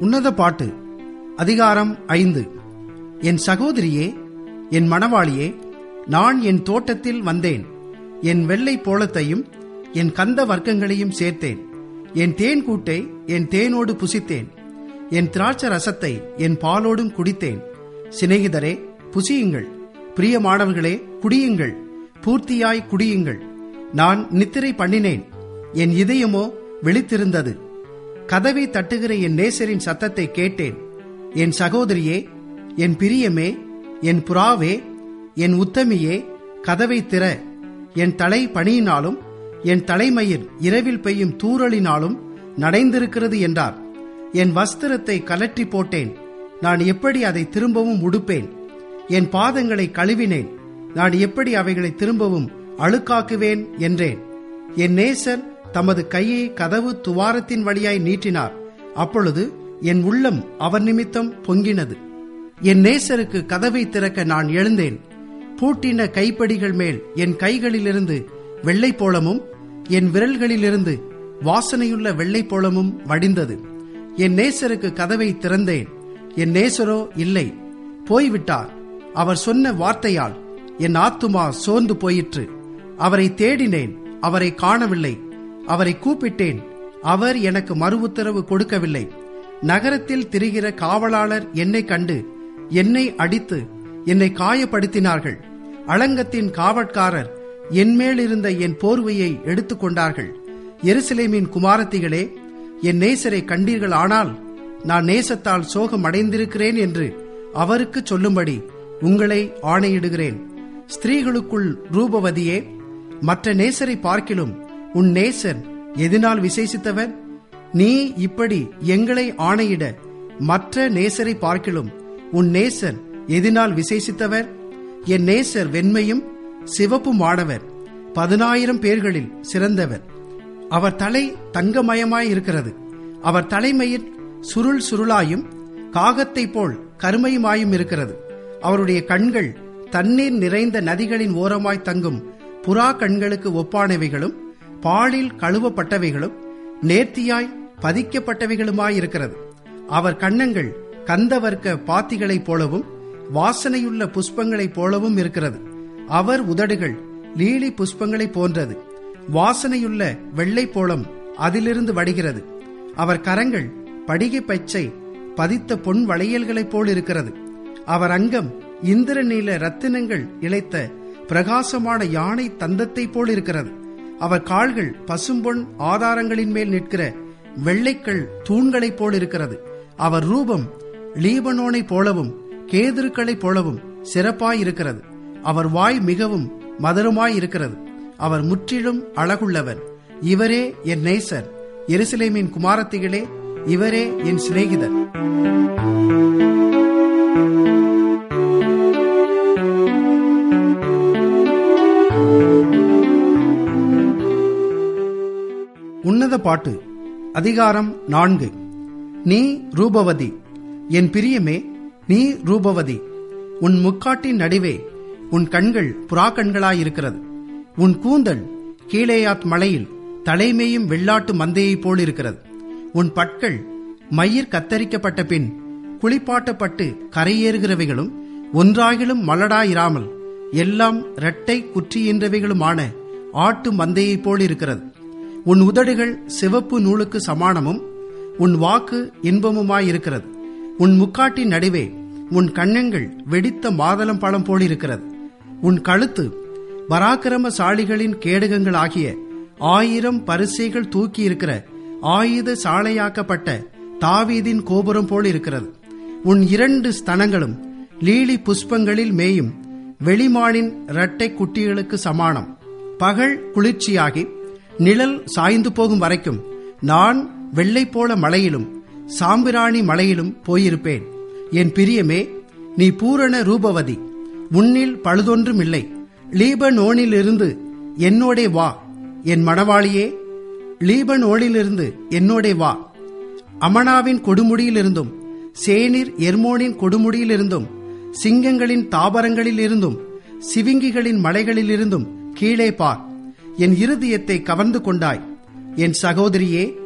உன்னத பாட்டு அதிகாரம் ஐந்து என் சகோதரியே என் மணவாளியே நான் என் தோட்டத்தில் வந்தேன் என் வெள்ளை போளத்தையும் என் கந்த வர்க்கங்களையும் சேர்த்தேன் என் தேன் கூட்டை என் தேனோடு புசித்தேன் என் திராட்சை ரசத்தை என் பாலோடும் குடித்தேன் சிநேகிதரே புசியுங்கள் பிரியமானவர்களே குடியுங்கள் பூர்த்தியாய் குடியுங்கள் நான் நித்திரை பண்ணினேன் என் இதயமோ விழித்திருந்தது கதவை தட்டுகிற என் நேசரின் சத்தத்தை கேட்டேன் என் சகோதரியே என் பிரியமே என் புறாவே என் உத்தமியே கதவை திற என் தலை பணியினாலும் என் தலைமயிர் இரவில் பெய்யும் தூறலினாலும் நடைந்திருக்கிறது என்றார் என் வஸ்திரத்தை கலற்றி போட்டேன் நான் எப்படி அதை திரும்பவும் உடுப்பேன் என் பாதங்களை கழுவினேன் நான் எப்படி அவைகளை திரும்பவும் அழுக்காக்குவேன் என்றேன் என் நேசர் தமது கையை கதவு துவாரத்தின் வழியாய் நீட்டினார் அப்பொழுது என் உள்ளம் அவர் நிமித்தம் பொங்கினது என் நேசருக்கு கதவை திறக்க நான் எழுந்தேன் பூட்டின கைப்படிகள் மேல் என் கைகளிலிருந்து வெள்ளைப்போளமும் என் விரல்களிலிருந்து வாசனையுள்ள வெள்ளைப்போளமும் வடிந்தது என் நேசருக்கு கதவை திறந்தேன் என் நேசரோ இல்லை போய்விட்டார் அவர் சொன்ன வார்த்தையால் என் ஆத்துமா சோர்ந்து போயிற்று அவரை தேடினேன் அவரை காணவில்லை அவரை கூப்பிட்டேன் அவர் எனக்கு மறு உத்தரவு கொடுக்கவில்லை நகரத்தில் திரிகிற காவலாளர் என்னை கண்டு என்னை அடித்து என்னை காயப்படுத்தினார்கள் அளங்கத்தின் காவற்காரர் என்மேல் இருந்த என் போர்வையை எடுத்துக்கொண்டார்கள் எருசலேமின் குமாரத்திகளே என் நேசரை கண்டீர்கள் ஆனால் நான் நேசத்தால் சோகம் அடைந்திருக்கிறேன் என்று அவருக்கு சொல்லும்படி உங்களை ஆணையிடுகிறேன் ஸ்திரீகளுக்குள் ரூபவதியே மற்ற நேசரை பார்க்கிலும் உன் நேசர் எதனால் விசேஷித்தவர் நீ இப்படி எங்களை ஆணையிட மற்ற நேசரை பார்க்கிலும் உன் நேசர் எதனால் விசேஷித்தவர் என் நேசர் வெண்மையும் சிவப்புமானவர் பதினாயிரம் பேர்களில் சிறந்தவர் அவர் தலை தங்கமயமாய் இருக்கிறது அவர் தலைமையில் சுருள் சுருளாயும் காகத்தை போல் கருமையுமாயும் இருக்கிறது அவருடைய கண்கள் தண்ணீர் நிறைந்த நதிகளின் ஓரமாய் தங்கும் புறா கண்களுக்கு ஒப்பானவைகளும் பாலில் கழுவப்பட்டவைகளும் நேர்த்தியாய் பதிக்கப்பட்டவைகளுமாயிருக்கிறது அவர் கண்ணங்கள் கந்தவர்க்க பாத்திகளைப் போலவும் வாசனையுள்ள புஷ்பங்களைப் போலவும் இருக்கிறது அவர் உதடுகள் லீலி புஷ்பங்களைப் போன்றது வாசனையுள்ள வெள்ளை போலம் அதிலிருந்து வடிகிறது அவர் கரங்கள் படிகை பச்சை பதித்த பொன் வளையல்களைப் போல் இருக்கிறது அவர் அங்கம் இந்திரநீல ரத்தினங்கள் இழைத்த பிரகாசமான யானை தந்தத்தைப் போல் இருக்கிறது அவர் கால்கள் பசும்பொன் ஆதாரங்களின் மேல் நிற்கிற வெள்ளைக்கள் தூண்களைப் போல் இருக்கிறது அவர் ரூபம் லீபனோனைப் போலவும் கேதுருக்களைப் போலவும் சிறப்பாயிருக்கிறது அவர் வாய் மிகவும் மதுரமாய் இருக்கிறது அவர் முற்றிலும் அழகுள்ளவர் இவரே என் நேசர் எருசலேமின் குமாரத்திகளே இவரே என் சிநேகிதர் உன்னத பாட்டு அதிகாரம் நான்கு நீ ரூபவதி என் பிரியமே நீ ரூபவதி உன் முக்காட்டின் நடுவே உன் கண்கள் புறா கண்களாயிருக்கிறது உன் கூந்தல் கீழேயாத் மலையில் தலைமேயும் வெள்ளாட்டு மந்தையைப் போல் இருக்கிறது உன் பற்கள் மயிர் கத்தரிக்கப்பட்ட பின் குளிப்பாட்டப்பட்டு கரையேறுகிறவைகளும் ஒன்றாகிலும் மலடாயிராமல் எல்லாம் இரட்டை குற்றியின்றவைகளுமான ஆட்டு மந்தையைப் போல் இருக்கிறது உன் உதடுகள் சிவப்பு நூலுக்கு சமானமும் உன் வாக்கு இன்பமுமாயிருக்கிறது உன் முக்காட்டின் நடுவே உன் கண்ணங்கள் வெடித்த மாதளம் பழம் போலிருக்கிறது உன் கழுத்து பராக்கிரமசாலிகளின் கேடகங்கள் ஆகிய ஆயிரம் பரிசைகள் தூக்கி இருக்கிற ஆயுத சாலையாக்கப்பட்ட தாவீதின் கோபுரம் போல் இருக்கிறது உன் இரண்டு ஸ்தனங்களும் லீலி புஷ்பங்களில் மேயும் வெளிமானின் இரட்டை குட்டிகளுக்கு சமானம் பகல் குளிர்ச்சியாகி நிழல் சாய்ந்து போகும் வரைக்கும் நான் வெள்ளை போல மலையிலும் சாம்பிராணி மலையிலும் போயிருப்பேன் என் பிரியமே நீ பூரண ரூபவதி உன்னில் பழுதொன்றும் இல்லை லீபனோனிலிருந்து என்னோடே வா என் மணவாளியே லீபனோனிலிருந்து என்னோடே வா அமனாவின் கொடுமுடியிலிருந்தும் சேனிர் எர்மோனின் கொடுமுடியிலிருந்தும் சிங்கங்களின் தாபரங்களிலிருந்தும் சிவிங்கிகளின் மலைகளிலிருந்தும் கீழே பார் என் இருதயத்தை கவர்ந்து கொண்டாய் என் சகோதரியே